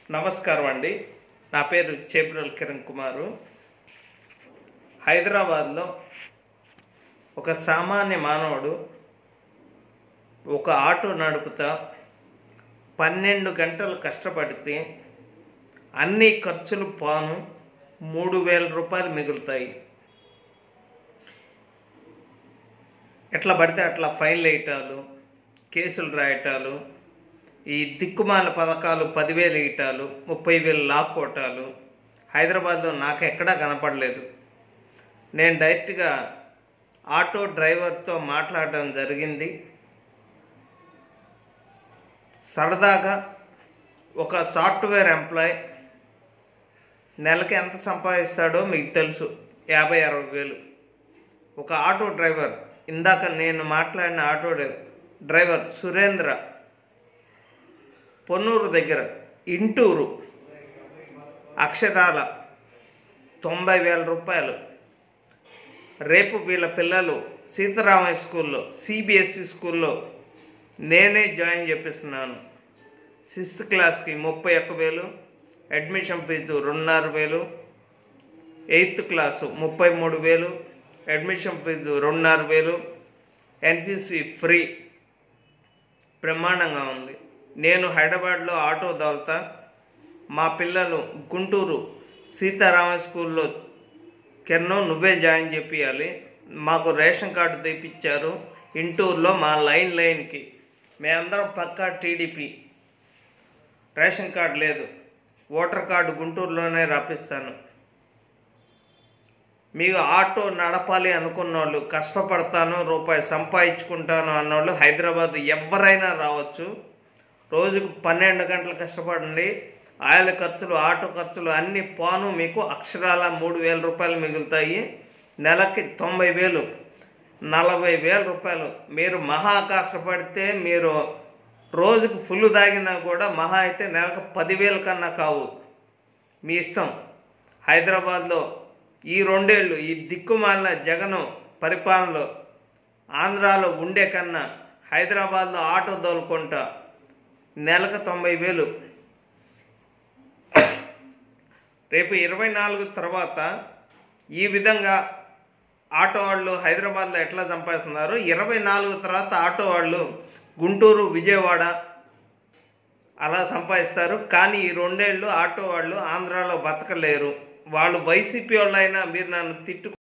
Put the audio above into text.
నమస్కారం అండి నా పేరు చేబ్రల్ కిరణ్ కుమారు హైదరాబాద్లో ఒక సామాన్య మానవుడు ఒక ఆటో నడుపుతా పన్నెండు గంటలు కష్టపడితే అన్ని ఖర్చులు పాను మూడు వేల రూపాయలు మిగులుతాయి ఎట్లా పడితే అట్లా ఫైన్లు వేయటాలు కేసులు రాయటాలు ఈ దిక్కుమాల పథకాలు పదివేలు ఇయటాలు ముప్పై వేలు లాక్కోటాలు హైదరాబాద్లో నాకు ఎక్కడా కనపడలేదు నేను డైరెక్ట్గా ఆటో డ్రైవర్తో మాట్లాడడం జరిగింది సరదాగా ఒక సాఫ్ట్వేర్ ఎంప్లాయ్ నెలకి ఎంత సంపాదిస్తాడో మీకు తెలుసు యాభై అరవై వేలు ఒక ఆటో డ్రైవర్ ఇందాక నేను మాట్లాడిన ఆటో డ్రైవర్ సురేంద్ర పొన్నూరు దగ్గర ఇంటూరు అక్షరాల తొంభై వేల రూపాయలు రేపు వీళ్ళ పిల్లలు సీతారామయ్య స్కూల్లో సిబిఎస్ఈ స్కూల్లో నేనే జాయిన్ చేపిస్తున్నాను సిక్స్త్ క్లాస్కి ముప్పై ఒక్క వేలు అడ్మిషన్ ఫీజు రెండున్నర వేలు ఎయిత్ క్లాసు ముప్పై మూడు వేలు అడ్మిషన్ ఫీజు రెండున్నర వేలు ఎన్సిసి ఫ్రీ బ్రహ్మాండంగా ఉంది నేను హైదరాబాద్లో ఆటో దోల్తా మా పిల్లలు గుంటూరు సీతారామ స్కూల్లో కెన్నో నువ్వే జాయిన్ చేపియాలి మాకు రేషన్ కార్డు తెప్పించారు ఇంటూరులో మా లైన్ లైన్కి మేమందరం పక్కా టీడీపీ రేషన్ కార్డు లేదు ఓటర్ కార్డు గుంటూరులోనే రప్పిస్తాను మీకు ఆటో నడపాలి అనుకున్న వాళ్ళు కష్టపడతాను రూపాయి సంపాదించుకుంటాను అన్నోళ్ళు హైదరాబాద్ ఎవరైనా రావచ్చు రోజుకు పన్నెండు గంటలు కష్టపడండి ఆయిల్ ఖర్చులు ఆటో ఖర్చులు అన్ని పోను మీకు అక్షరాల మూడు వేల రూపాయలు మిగులుతాయి నెలకి తొంభై వేలు నలభై వేల రూపాయలు మీరు మహా కష్టపడితే మీరు రోజుకు ఫుల్ తాగినా కూడా మహా అయితే నెలకు పదివేల కన్నా కావు మీ ఇష్టం హైదరాబాద్లో ఈ రెండేళ్ళు ఈ దిక్కుమాలిన జగను పరిపాలనలో ఆంధ్రాలో ఉండే కన్నా హైదరాబాద్లో ఆటో దోలుకుంటా నెలకు తొంభై వేలు రేపు ఇరవై నాలుగు తర్వాత ఈ విధంగా ఆటో వాళ్ళు హైదరాబాద్లో ఎట్లా సంపాదిస్తున్నారు ఇరవై నాలుగు తర్వాత ఆటో వాళ్ళు గుంటూరు విజయవాడ అలా సంపాదిస్తారు కానీ ఈ రెండేళ్ళు ఆటో వాళ్ళు ఆంధ్రాలో బతకలేరు వాళ్ళు వైసీపీ వాళ్ళు అయినా మీరు నన్ను తిట్టు